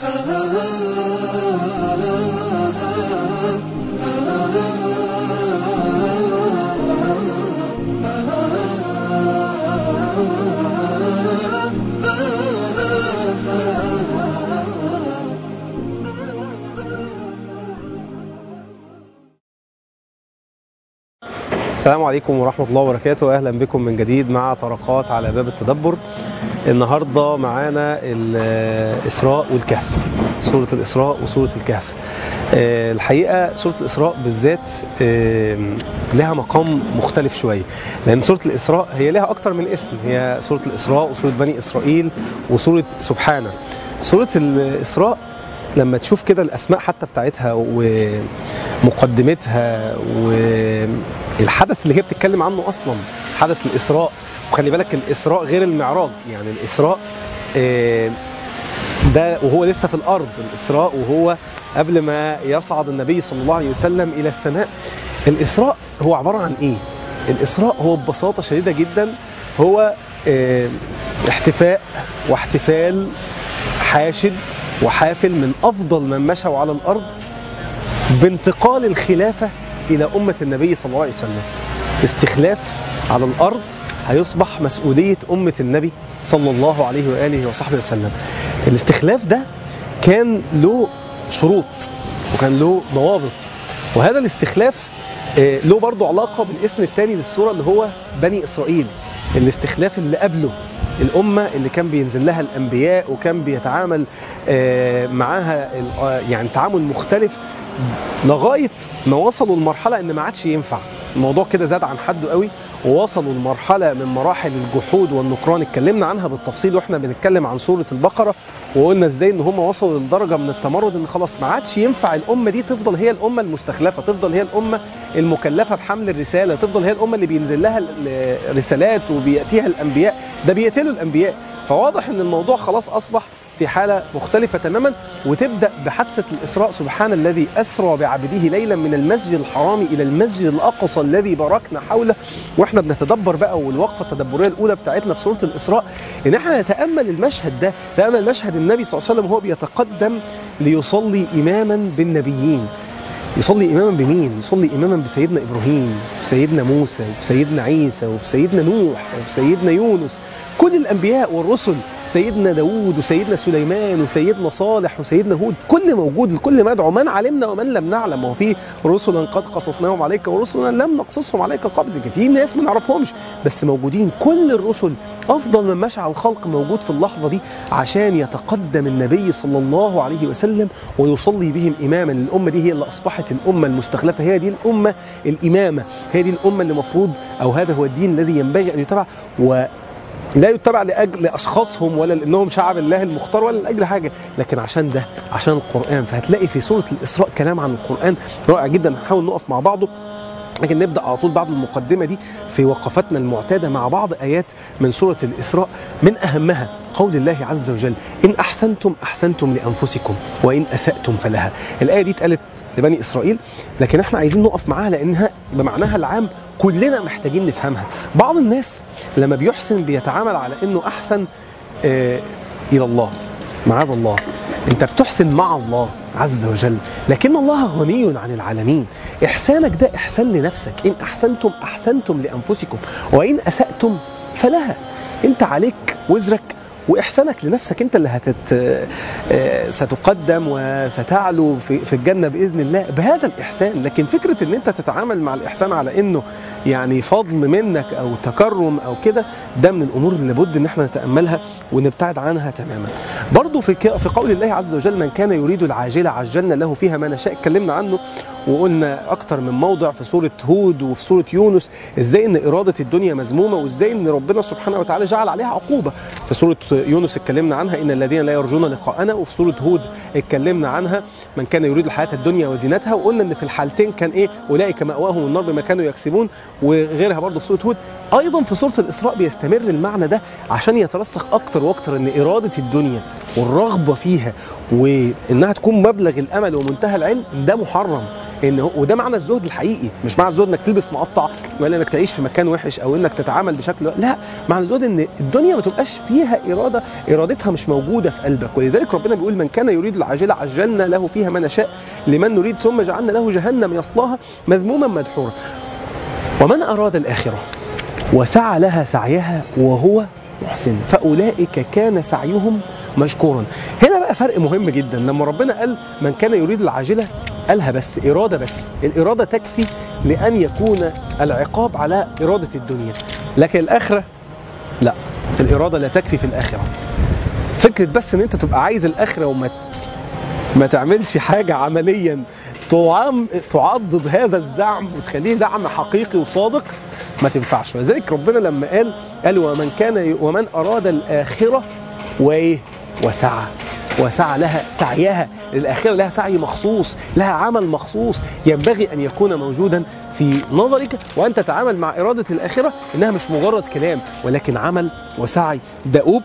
السلام عليكم ورحمة الله وبركاته أهلا بكم من جديد مع طرقات على باب التدبر النهاردة معانا الإسراء والكهف سورة الإسراء وسورة الكهف آه، الحقيقة سورة الإسراء بالذات آه، لها مقام مختلف شوية لأن سورة الإسراء هي لها أكتر من اسم هي سورة الإسراء وسورة بني إسرائيل وسورة سبحانه سورة الإسراء لما تشوف كده الأسماء حتى بتاعتها ومقدمتها والحدث اللي هي بتتكلم عنه أصلا حدث الإسراء وخلي بالك الإسراء غير المعراج يعني الإسراء آه، ده وهو لسه في الأرض الإسراء وهو قبل ما يصعد النبي صلى الله عليه وسلم إلى السماء الإسراء هو عبارة عن إيه؟ الإسراء هو ببساطة شديدة جدا هو آه، احتفاء واحتفال حاشد وحافل من أفضل من مشوا على الأرض بانتقال الخلافة إلى أمة النبي صلى الله عليه وسلم استخلاف على الأرض هيصبح مسؤولية أمة النبي صلى الله عليه وآله وصحبه وسلم الاستخلاف ده كان له شروط وكان له ضوابط وهذا الاستخلاف آه، له برضه علاقة بالاسم الثاني للسورة اللي هو بني إسرائيل الاستخلاف اللي قبله الأمة اللي كان بينزل لها الأنبياء وكان بيتعامل آه، معاها ال- آه، يعني تعامل مختلف لغاية ما وصلوا لمرحلة إن ما عادش ينفع الموضوع كده زاد عن حده قوي ووصلوا لمرحلة من مراحل الجحود والنكران اتكلمنا عنها بالتفصيل واحنا بنتكلم عن سورة البقرة وقلنا ازاي ان هم وصلوا لدرجة من التمرد ان خلاص ما عادش ينفع الأمة دي تفضل هي الأمة المستخلفة تفضل هي الأمة المكلفة بحمل الرسالة تفضل هي الأمة اللي بينزل لها ال- الرسالات وبيأتيها الأنبياء ده بيقتلوا الأنبياء فواضح ان الموضوع خلاص أصبح في حالة مختلفة تماما وتبدأ بحادثة الإسراء سبحان الذي أسرى بعبده ليلا من المسجد الحرام إلى المسجد الأقصى الذي باركنا حوله وإحنا بنتدبر بقى والوقفة التدبرية الأولى بتاعتنا في سورة الإسراء إن إحنا نتأمل المشهد ده نتأمل مشهد النبي صلى الله عليه وسلم وهو بيتقدم ليصلي إماما بالنبيين يصلي إماما بمين؟ يصلي إماما بسيدنا إبراهيم وسيدنا موسى وسيدنا عيسى وسيدنا نوح وسيدنا يونس كل الأنبياء والرسل سيدنا داود وسيدنا سليمان وسيدنا صالح وسيدنا هود كل موجود الكل مدعو من علمنا ومن لم نعلم وهو في رسلا قد قصصناهم عليك ورسلا لم نقصصهم عليك قبل لكن في ناس ما نعرفهمش بس موجودين كل الرسل افضل من مشى الخلق موجود في اللحظه دي عشان يتقدم النبي صلى الله عليه وسلم ويصلي بهم اماما الامه دي هي اللي اصبحت الامه المستخلفه هي دي الامه الامامه هي دي الامه اللي المفروض او هذا هو الدين الذي ينبغي ان يتبع و لا يتبع لاجل اشخاصهم ولا لانهم شعب الله المختار ولا لاجل حاجه لكن عشان ده عشان القران فهتلاقي في سوره الاسراء كلام عن القران رائع جدا هنحاول نقف مع بعضه لكن نبدا على طول بعد المقدمه دي في وقفتنا المعتاده مع بعض ايات من سوره الاسراء من اهمها قول الله عز وجل ان احسنتم احسنتم لانفسكم وان اساتم فلها الايه دي اتقالت لبني اسرائيل لكن احنا عايزين نقف معاها لانها بمعناها العام كلنا محتاجين نفهمها بعض الناس لما بيحسن بيتعامل على انه احسن آه الى الله معاذ الله انت بتحسن مع الله عز وجل لكن الله غني عن العالمين احسانك ده احسان لنفسك ان احسنتم احسنتم لانفسكم وان اساتم فلها انت عليك وزرك واحسانك لنفسك انت اللي هتت آه، ستقدم وستعلو في في الجنه باذن الله بهذا الاحسان لكن فكره ان انت تتعامل مع الاحسان على انه يعني فضل منك او تكرم او كده ده من الامور اللي لابد ان احنا نتاملها ونبتعد عنها تماما برضو في ك- في قول الله عز وجل من كان يريد العاجله عجلنا له فيها ما نشاء اتكلمنا عنه وقلنا اكتر من موضع في سوره هود وفي سوره يونس ازاي ان اراده الدنيا مذمومه وازاي ان ربنا سبحانه وتعالى جعل عليها عقوبه في سوره يونس اتكلمنا عنها ان الذين لا يرجون لقاءنا وفي سوره هود اتكلمنا عنها من كان يريد الحياه الدنيا وزينتها وقلنا ان في الحالتين كان ايه اولئك ماواهم النار بما كانوا يكسبون وغيرها برضه في سوره هود ايضا في سوره الاسراء بيستمر المعنى ده عشان يترسخ اكتر واكتر ان اراده الدنيا والرغبه فيها وانها تكون مبلغ الامل ومنتهى العلم ده محرم ان هو وده معنى الزهد الحقيقي مش معنى الزهد انك تلبس مقطع ولا انك تعيش في مكان وحش او انك تتعامل بشكل لا معنى الزهد ان الدنيا ما تبقاش فيها اراده ارادتها مش موجوده في قلبك ولذلك ربنا بيقول من كان يريد العاجله عجلنا له فيها ما نشاء لمن نريد ثم جعلنا له جهنم يصلاها مذموما مدحورا ومن اراد الاخره وسعى لها سعيها وهو محسن فاولئك كان سعيهم مشكورا هنا بقى فرق مهم جدا لما ربنا قال من كان يريد العاجله قالها بس اراده بس الاراده تكفي لان يكون العقاب على اراده الدنيا لكن الاخره لا الاراده لا تكفي في الاخره فكره بس ان انت تبقى عايز الاخره وما ت- ما تعملش حاجه عمليا تعم تعضد هذا الزعم وتخليه زعم حقيقي وصادق ما تنفعش ولذلك ربنا لما قال قال ومن كان ي- ومن اراد الاخره وايه وسعى وسعى لها سعيها الآخرة لها سعي مخصوص لها عمل مخصوص ينبغي أن يكون موجودا في نظرك وأن تتعامل مع إرادة الآخرة إنها مش مجرد كلام ولكن عمل وسعي دؤوب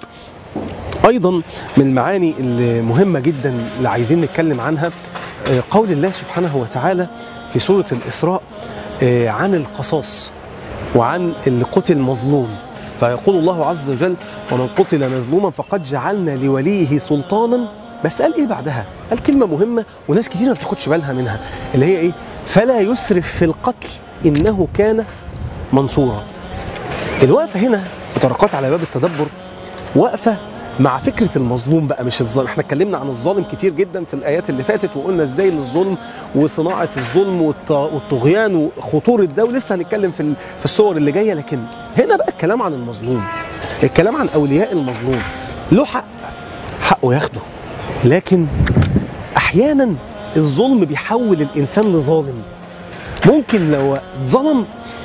أيضا من المعاني المهمة جدا اللي عايزين نتكلم عنها آه، قول الله سبحانه وتعالى في سورة الإسراء آه، عن القصاص وعن اللي قتل مظلوم فيقول الله عز وجل ومن قتل مظلوما فقد جعلنا لوليه سلطانا بس قال ايه بعدها؟ قال كلمه مهمه وناس كتير ما بتاخدش بالها منها اللي هي ايه؟ فلا يسرف في القتل انه كان منصورا. الوقفه هنا في طرقات على باب التدبر وقفه مع فكره المظلوم بقى مش الظالم، احنا اتكلمنا عن الظالم كتير جدا في الايات اللي فاتت وقلنا ازاي إن الظلم وصناعه الظلم والط- والطغيان وخطوره ده ولسه هنتكلم في ال- في الصور اللي جايه لكن هنا بقى الكلام عن المظلوم الكلام عن اولياء المظلوم له حق حقه ياخده لكن احيانا الظلم بيحول الانسان لظالم ممكن لو ظلم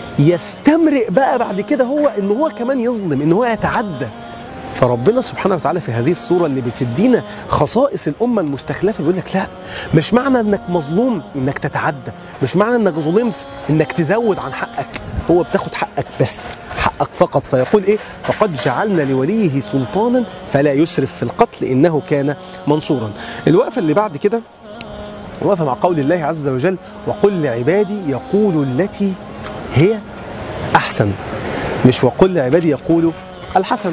يستمرئ بقى بعد كده هو ان هو كمان يظلم ان هو يتعدى فربنا سبحانه وتعالى في هذه الصورة اللي بتدينا خصائص الأمة المستخلفة بيقول لك لا مش معنى إنك مظلوم إنك تتعدى مش معنى إنك ظلمت إنك تزود عن حقك هو بتاخد حقك بس حقك فقط فيقول إيه فقد جعلنا لوليه سلطانا فلا يسرف في القتل إنه كان منصورا الوقفة اللي بعد كده وقف مع قول الله عز وجل وقل لعبادي يقولوا التي هي أحسن مش وقل لعبادي يقولوا الحسن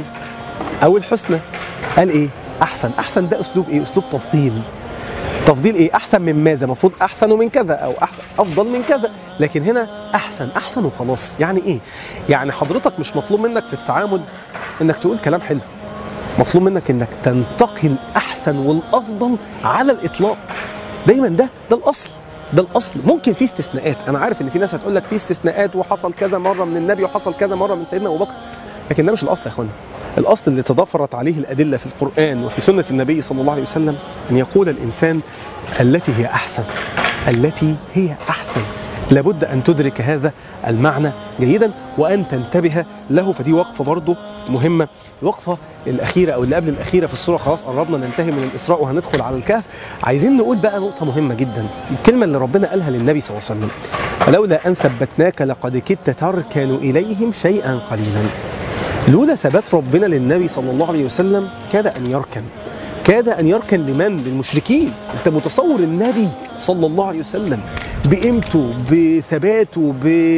أو الحسنى قال إيه أحسن أحسن ده أسلوب إيه أسلوب تفضيل تفضيل إيه أحسن من ماذا المفروض أحسن من كذا أو أحسن أفضل من كذا لكن هنا أحسن أحسن وخلاص يعني إيه يعني حضرتك مش مطلوب منك في التعامل إنك تقول كلام حلو مطلوب منك إنك تنتقي الأحسن والأفضل على الإطلاق دايما ده ده الاصل ده الاصل ممكن في استثناءات انا عارف ان في ناس هتقول لك في استثناءات وحصل كذا مره من النبي وحصل كذا مره من سيدنا ابو بكر لكن ده مش الاصل يا اخوانا الاصل اللي تضافرت عليه الادله في القران وفي سنه النبي صلى الله عليه وسلم ان يقول الانسان التي هي احسن التي هي احسن لابد ان تدرك هذا المعنى جيدا وان تنتبه له فدي وقفه برضه مهمه الوقفه الاخيره او اللي قبل الاخيره في الصوره خلاص قربنا ننتهي من الاسراء وهندخل على الكهف عايزين نقول بقى نقطه مهمه جدا الكلمه اللي ربنا قالها للنبي صلى الله عليه وسلم ولولا ان ثبتناك لقد كدت تركن اليهم شيئا قليلا لولا ثبات ربنا للنبي صلى الله عليه وسلم كاد ان يركن كاد ان يركن لمن للمشركين انت متصور النبي صلى الله عليه وسلم بقيمته بثباته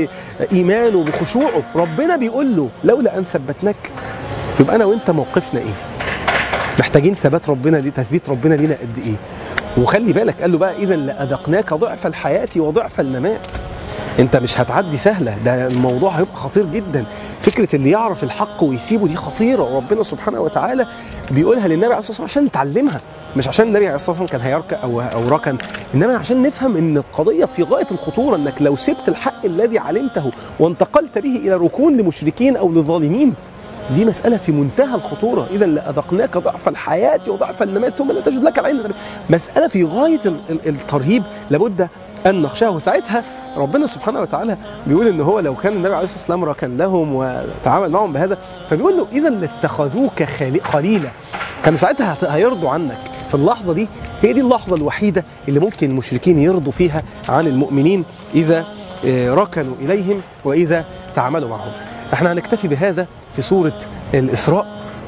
بايمانه بخشوعه ربنا بيقول له لولا ان ثبتناك يبقى انا وانت موقفنا ايه محتاجين ثبات ربنا ليه تثبيت ربنا لينا قد ايه وخلي بالك قال له بقى اذا لاذقناك ضعف الحياه وضعف الممات انت مش هتعدي سهله ده الموضوع هيبقى خطير جدا فكره اللي يعرف الحق ويسيبه دي خطيره وربنا سبحانه وتعالى بيقولها للنبي عليه الصلاه والسلام عشان نتعلمها مش عشان النبي عليه الصلاه والسلام كان هيركن او او ركن انما عشان نفهم ان القضيه في غايه الخطوره انك لو سبت الحق الذي علمته وانتقلت به الى ركون لمشركين او لظالمين دي مسألة في منتهى الخطورة إذا لأذقناك ضعف الحياة وضعف الممات ثم لا تجد لك العين مسألة في غاية ال- ال- الترهيب لابد أن نخشاها وساعتها ربنا سبحانه وتعالى بيقول ان هو لو كان النبي عليه الصلاه والسلام ركن لهم وتعامل معهم بهذا فبيقول له اذا لاتخذوك خلي- خليلا كانوا ساعتها هت- هيرضوا عنك في اللحظه دي هي دي اللحظه الوحيده اللي ممكن المشركين يرضوا فيها عن المؤمنين اذا آه، ركنوا اليهم واذا تعاملوا معهم احنا هنكتفي بهذا في سوره الاسراء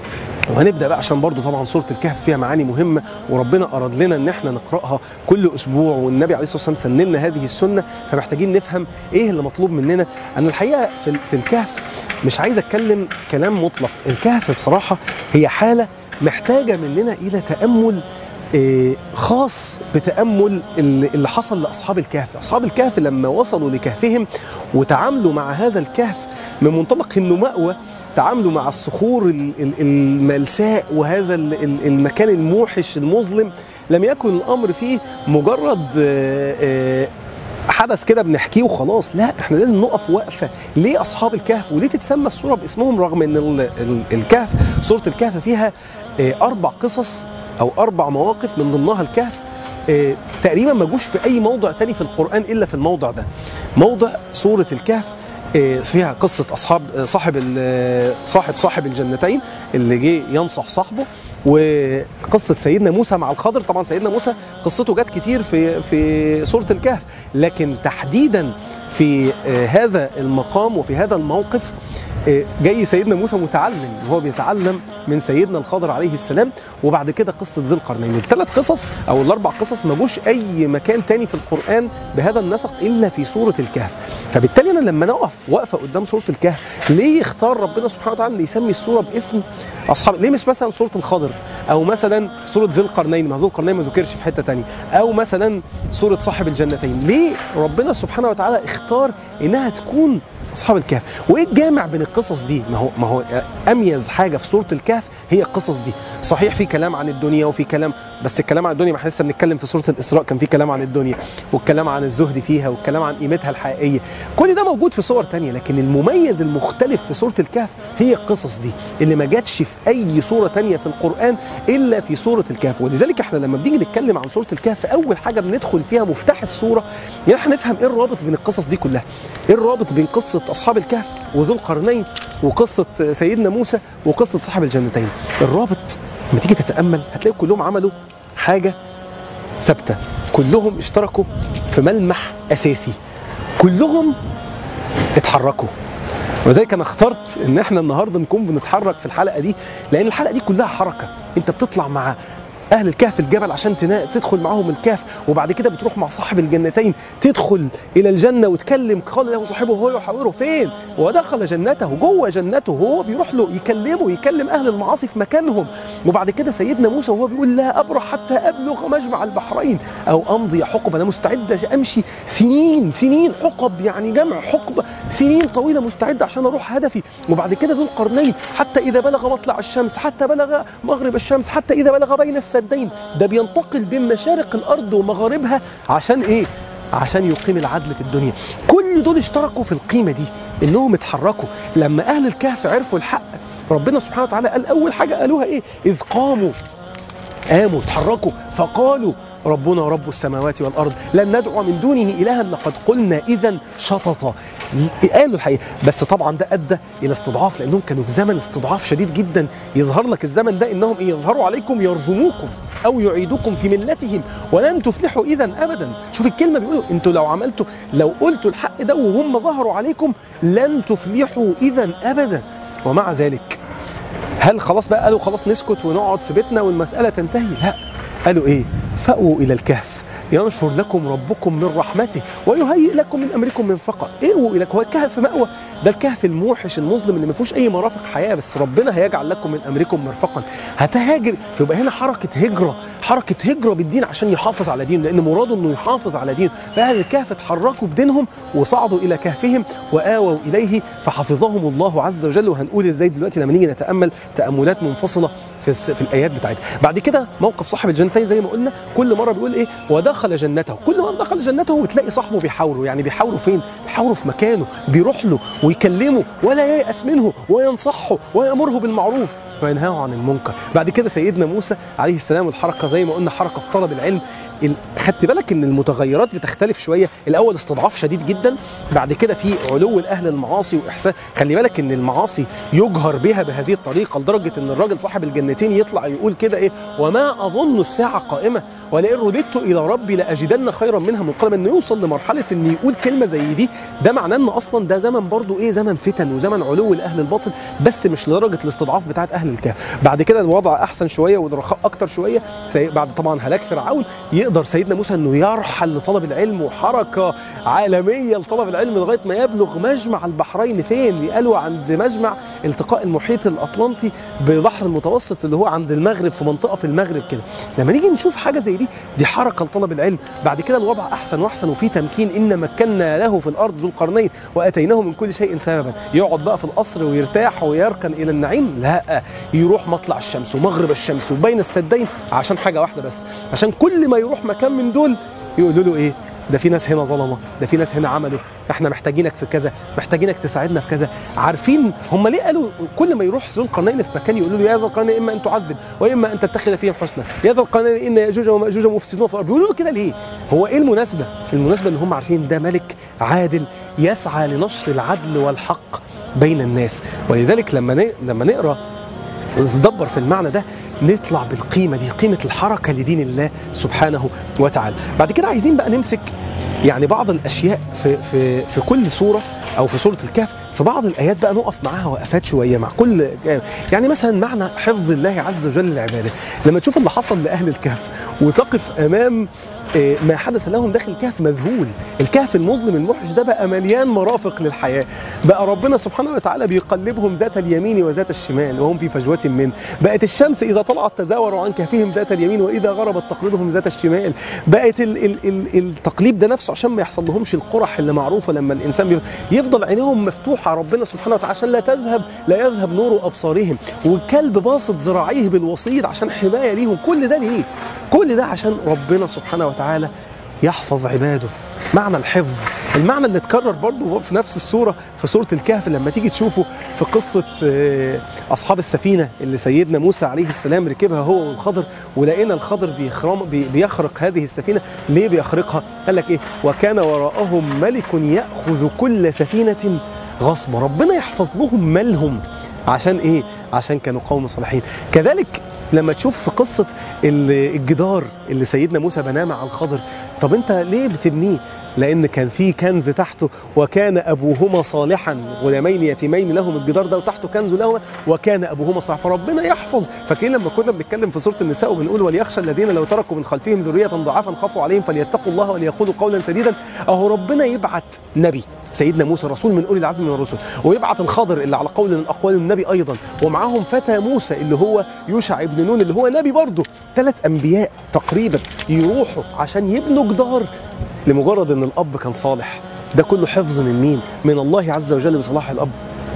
وهنبدا بقى عشان برضو طبعا سوره الكهف فيها معاني مهمه وربنا اراد لنا ان احنا نقراها كل اسبوع والنبي عليه الصلاه والسلام سننا هذه السنه فمحتاجين نفهم ايه اللي مطلوب مننا انا الحقيقه في في الكهف مش عايز اتكلم كلام مطلق الكهف بصراحه هي حاله محتاجه مننا الى تامل إيه، خاص بتامل اللي اللي حصل لاصحاب الكهف اصحاب الكهف لما وصلوا لكهفهم وتعاملوا مع هذا الكهف من منطلق انه مأوى تعاملوا مع الصخور ال- ال- الملساء وهذا ال- ال- المكان الموحش المظلم لم يكن الامر فيه مجرد آه، آه، حدث كده بنحكيه وخلاص لا احنا لازم نقف وقفه ليه اصحاب الكهف وليه تتسمى السوره باسمهم رغم ان ال- ال- الكهف سوره الكهف فيها آه، اربع قصص او اربع مواقف من ضمنها الكهف آه، تقريبا ما جوش في اي موضع تاني في القران الا في الموضع ده موضع سوره الكهف آه، فيها قصه اصحاب آه، صاحب ال- صاحب صاحب الجنتين اللي جه ينصح صاحبه وقصه سيدنا موسى مع الخضر طبعا سيدنا موسى قصته جت كتير في في سوره الكهف لكن تحديدا في آه، هذا المقام وفي هذا الموقف آه، جاي سيدنا موسى متعلم وهو بيتعلم من سيدنا الخضر عليه السلام وبعد كده قصه ذي القرنين الثلاث قصص او الاربع قصص ما جوش اي مكان تاني في القران بهذا النسق الا في سوره الكهف فبالتالي انا لما نقف وقفه قدام سوره الكهف ليه يختار ربنا سبحانه وتعالى ان يسمي السوره باسم اصحاب ليه مش مثلا سوره الخضر او مثلا سوره ذي القرنين ما ذو القرنين ما ذكرش في حته تانية او مثلا سوره صاحب الجنتين ليه ربنا سبحانه وتعالى اختار انها تكون اصحاب الكهف وايه الجامع بين القصص دي ما هو ما هو اميز حاجه في سوره الكهف هي القصص دي صحيح في كلام عن الدنيا وفي كلام بس الكلام عن الدنيا ما احنا لسه بنتكلم في سوره الاسراء كان في كلام عن الدنيا والكلام عن الزهد فيها والكلام عن قيمتها الحقيقيه كل ده موجود في صور تانية لكن المميز المختلف في سوره الكهف هي القصص دي اللي ما جاتش في اي سوره تانية في القران الا في سوره الكهف ولذلك احنا لما بنيجي نتكلم عن سوره الكهف اول حاجه بندخل فيها مفتاح السوره يعني احنا نفهم ايه الرابط بين القصص دي كلها ايه الرابط بين قصه اصحاب الكهف وذو القرنين وقصه سيدنا موسى وقصه صاحب الجنتين الرابط لما تيجي تتامل هتلاقي كلهم عملوا حاجه ثابته كلهم اشتركوا في ملمح اساسي كلهم اتحركوا ولذلك انا اخترت ان احنا النهارده نكون بنتحرك في الحلقه دي لان الحلقه دي كلها حركه انت بتطلع مع اهل الكهف الجبل عشان تنا... تدخل معاهم الكهف وبعد كده بتروح مع صاحب الجنتين تدخل الى الجنه وتكلم قال له صاحبه هو يحاوره فين ودخل جنته جوه جنته هو بيروح له يكلمه يكلم اهل المعاصي في مكانهم وبعد كده سيدنا موسى وهو بيقول لا ابرح حتى ابلغ مجمع البحرين او امضي حقب انا مستعد امشي سنين سنين حقب يعني جمع حقبه سنين طويله مستعد عشان اروح هدفي وبعد كده ذو القرنين حتى اذا بلغ مطلع الشمس حتى بلغ مغرب الشمس حتى اذا بلغ بين السدين ده بينتقل بين مشارق الارض ومغاربها عشان ايه عشان يقيم العدل في الدنيا كل دول اشتركوا في القيمه دي انهم اتحركوا لما اهل الكهف عرفوا الحق ربنا سبحانه وتعالى قال اول حاجه قالوها ايه اذ قاموا قاموا اتحركوا فقالوا ربنا رب السماوات والارض لن ندعو من دونه الها لقد قلنا اذا شططا قالوا الحقيقه بس طبعا ده ادى الى استضعاف لانهم كانوا في زمن استضعاف شديد جدا يظهر لك الزمن ده انهم إيه يظهروا عليكم يرجموكم او يعيدوكم في ملتهم ولن تفلحوا اذا ابدا شوف الكلمه بيقولوا انتوا لو عملتوا لو قلتوا الحق ده وهم ظهروا عليكم لن تفلحوا اذا ابدا ومع ذلك هل خلاص بقى قالوا خلاص نسكت ونقعد في بيتنا والمسألة تنتهي لا قالوا ايه فأووا إلى الكهف ينشر لكم ربكم من رحمته ويهيئ لكم من امركم مرفقا اووا الى هو الكهف مأوى ده الكهف الموحش المظلم اللي ما فيهوش اي مرافق حياه بس ربنا هيجعل لكم من امركم مرفقا هتهاجر يبقى هنا حركه هجره حركه هجره بالدين عشان يحافظ على دينه لان مراده انه يحافظ على دينه فاهل الكهف اتحركوا بدينهم وصعدوا الى كهفهم واووا اليه فحفظهم الله عز وجل وهنقول ازاي دلوقتي لما نيجي نتامل تاملات منفصله في الس- في الايات بتاعتها بعد كده موقف صاحب الجنتين زي ما قلنا كل مره بيقول ايه ودخل جنته كل مره دخل جنته وتلاقي صاحبه بيحاوره يعني بيحاوره فين بيحاوره في مكانه بيروح له ويكلمه ولا ييأس منه وينصحه ويأمره بالمعروف وينهاه عن المنكر بعد كده سيدنا موسى عليه السلام الحركه زي ما قلنا حركه في طلب العلم ال- خدت بالك ان المتغيرات بتختلف شويه الاول استضعاف شديد جدا بعد كده في علو الاهل المعاصي واحسان خلي بالك ان المعاصي يجهر بها بهذه الطريقه لدرجه ان الراجل صاحب الجنتين يطلع يقول كده ايه وما اظن الساعه قائمه ولئن رددت الى ربي لاجدن خيرا منها منقلبا انه يوصل لمرحله ان يقول كلمه زي دي ده معناه ان اصلا ده زمن برضو ايه زمن فتن وزمن علو الاهل الباطل بس مش لدرجه الاستضعاف بتاعت اهل الكهف بعد كده الوضع احسن شويه والرخاء اكتر شويه سي- بعد طبعا هلاك فرعون يقدر سيدنا موسى انه يرحل لطلب العلم وحركه عالميه لطلب العلم لغايه ما يبلغ مجمع البحرين فين قالوا عند مجمع التقاء المحيط الاطلنطي بالبحر المتوسط اللي هو عند المغرب في منطقه في المغرب كده لما نيجي نشوف حاجه زي دي دي حركه لطلب العلم بعد كده الوضع احسن واحسن وفي تمكين ان مكنا له في الارض ذو القرنين واتيناه من كل شيء سببا يقعد بقى في القصر ويرتاح ويركن الى النعيم لا يروح مطلع الشمس ومغرب الشمس وبين السدين عشان حاجه واحده بس عشان كل ما يروح مكان من دول يقولوا له ايه ده في ناس هنا ظلمه ده في ناس هنا عملوا احنا محتاجينك في كذا محتاجينك تساعدنا في كذا عارفين هم ليه قالوا كل ما يروح ذو القرنين في مكان يقولوا له يا ذا القرنين اما ان تعذب واما ان تتخذ فيهم حسنا يا ذا القرنين ان ياجوج وماجوج مفسدون في الارض بيقولوا له كده ليه هو ايه المناسبه المناسبه ان هم عارفين ده ملك عادل يسعى لنشر العدل والحق بين الناس ولذلك لما ن- لما نقرا ونتدبر في المعنى ده نطلع بالقيمة دي قيمة الحركة لدين الله سبحانه وتعالى بعد كده عايزين بقى نمسك يعني بعض الأشياء في, في, في كل سورة أو في سورة الكهف في بعض الآيات بقى نقف معاها وقفات شوية مع كل يعني مثلا معنى حفظ الله عز وجل لعباده لما تشوف اللي حصل لأهل الكهف وتقف أمام آه، ما حدث لهم داخل الكهف مذهول الكهف المظلم الموحش ده بقى مليان مرافق للحياة بقى ربنا سبحانه وتعالى بيقلبهم ذات اليمين وذات الشمال وهم في فجوة من بقت الشمس إذا طلعت تزاوروا عن كهفهم ذات اليمين وإذا غربت تقرضهم ذات الشمال بقت ال ال ال التقليب ده نفسه عشان ما يحصل لهمش القرح اللي معروفة لما الإنسان بي- يفضل عينيهم مفتوحة ربنا سبحانه وتعالى عشان لا تذهب لا يذهب نور أبصارهم والكلب باسط ذراعيه بالوصيد عشان حماية ليهم كل ده ليه؟ كل ده عشان ربنا سبحانه وتعالى يحفظ عباده معنى الحفظ المعنى اللي اتكرر برضه في نفس السورة في سورة الكهف لما تيجي تشوفه في قصة آه، أصحاب السفينة اللي سيدنا موسى عليه السلام ركبها هو والخضر ولقينا الخضر بيخرم بي- بيخرق هذه السفينة ليه بيخرقها قال لك إيه وكان وراءهم ملك يأخذ كل سفينة غصبا ربنا يحفظ لهم مالهم عشان ايه عشان كانوا قوم صالحين كذلك لما تشوف في قصة ال- الجدار اللي سيدنا موسى بناه مع الخضر طب انت ليه بتبنيه لان كان في كنز تحته وكان ابوهما صالحا غلامين يتيمين لهم الجدار ده وتحته كنز لهما وكان ابوهما صالحا فربنا يحفظ فاكرين لما كنا بنتكلم في سوره النساء وبنقول وليخشى الذين لو تركوا من خلفهم ذريه ضعافا خافوا عليهم فليتقوا الله وليقولوا قولا سديدا اهو ربنا يبعت نبي سيدنا موسى رسول من اولي العزم من الرسل ويبعت الخضر اللي على قول من اقوال النبي ايضا ومعاهم فتى موسى اللي هو يوشع ابن نون اللي هو نبي برضه ثلاث انبياء تقريبا يروحوا عشان يبنوا جدار لمجرد ان الاب كان صالح ده كله حفظ من مين من الله عز وجل بصلاح الاب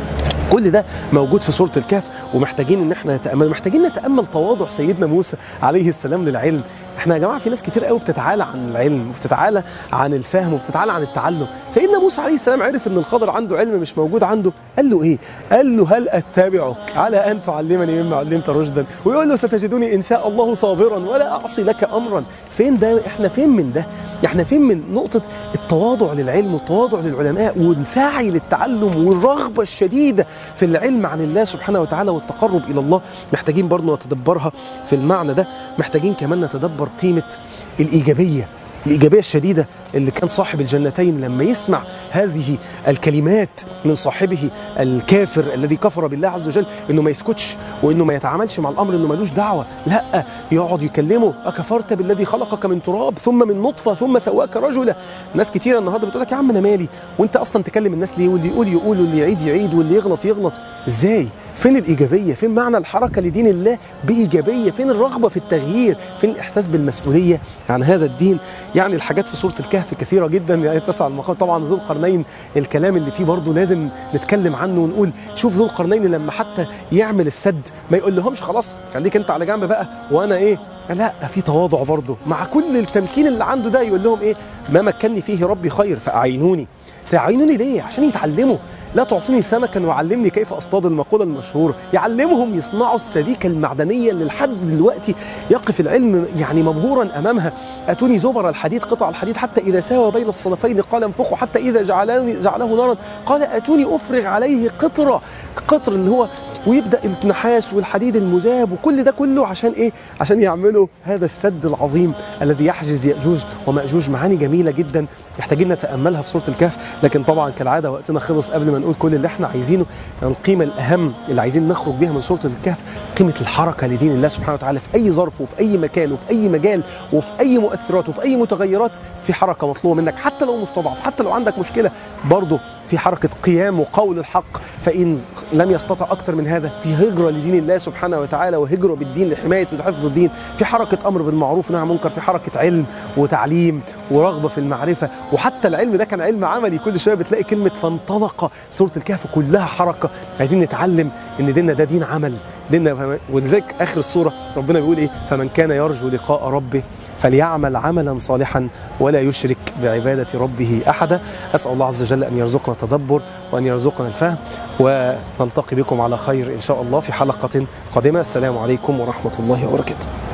كل ده موجود في سوره الكهف ومحتاجين ان احنا نتامل محتاجين نتامل تواضع سيدنا موسى عليه السلام للعلم احنا يا جماعه في ناس كتير قوي بتتعالى عن العلم وبتتعالى عن الفهم وبتتعالى عن التعلم سيدنا موسى عليه السلام عرف ان الخضر عنده علم مش موجود عنده قال له ايه قال له هل اتبعك على ان تعلمني مما علمت رشدا ويقول له ستجدني ان شاء الله صابرا ولا اعصي لك امرا فين ده احنا فين من ده احنا فين من نقطه التواضع للعلم والتواضع للعلماء والسعي للتعلم والرغبه الشديده في العلم عن الله سبحانه وتعالى والتقرب الى الله محتاجين برضه نتدبرها في المعنى ده محتاجين كمان نتدبر قيمه الايجابيه الإيجابية الشديدة اللي كان صاحب الجنتين لما يسمع هذه الكلمات من صاحبه الكافر الذي كفر بالله عز وجل إنه ما يسكتش وإنه ما يتعاملش مع الأمر إنه ملوش دعوة لا يقعد يكلمه أكفرت بالذي خلقك من تراب ثم من نطفة ثم سواك رجلا ناس كتيرة النهاردة بتقول لك يا عم أنا مالي وأنت أصلا تكلم الناس ليه واللي يقول يقول واللي يعيد يعيد واللي يغلط يغلط إزاي فين الإيجابية فين معنى الحركة لدين الله بإيجابية فين الرغبة في التغيير فين الإحساس بالمسؤولية عن هذا الدين يعني الحاجات في سورة الكهف كثيرة جدا يعني تسع المقام طبعا ذو القرنين الكلام اللي فيه برضه لازم نتكلم عنه ونقول شوف ذو القرنين لما حتى يعمل السد ما يقول لهمش خلاص خليك انت على جنب بقى وانا ايه لا في تواضع برضه مع كل التمكين اللي عنده ده يقول لهم ايه ما مكنني فيه ربي خير فاعينوني تعينوني ليه عشان يتعلموا لا تعطيني سمكا وعلمني كيف اصطاد المقوله المشهوره يعلمهم يصنعوا السبيكه المعدنيه اللي لحد دلوقتي يقف العلم يعني مبهورا امامها اتوني زبر الحديد قطع الحديد حتى اذا ساوى بين الصدفين قال انفخوا حتى اذا جعله جعله نارا قال اتوني افرغ عليه قطره قطر اللي هو ويبدا النحاس والحديد المذاب وكل ده كله عشان ايه عشان يعملوا هذا السد العظيم الذي يحجز ياجوج وماجوج معاني جميله جدا محتاجين نتاملها في سوره الكهف لكن طبعا كالعاده وقتنا خلص قبل ما نقول كل اللي احنا عايزينه يعني القيمه الاهم اللي عايزين نخرج بيها من سوره الكهف قيمه الحركه لدين الله سبحانه وتعالى في اي ظرف وفي اي مكان وفي اي مجال وفي اي مؤثرات وفي اي متغيرات في حركه مطلوبه منك حتى لو مستضعف حتى لو عندك مشكله برضه في حركه قيام وقول الحق فان لم يستطع اكثر من هذا في هجره لدين الله سبحانه وتعالى وهجره بالدين لحمايه وحفظ الدين في حركه امر بالمعروف ونهي عن المنكر في حركه علم وتعليم ورغبه في المعرفه وحتى العلم ده كان علم عملي كل شويه بتلاقي كلمه فانطلق سوره الكهف كلها حركه عايزين نتعلم ان ديننا ده دين عمل ديننا ولذلك اخر السوره ربنا بيقول ايه فمن كان يرجو لقاء ربه فليعمل عملا صالحا ولا يشرك بعبادة ربه أحدا أسأل الله عز وجل أن يرزقنا تدبر وأن يرزقنا الفهم ونلتقي بكم على خير إن شاء الله في حلقة قادمة السلام عليكم ورحمة الله وبركاته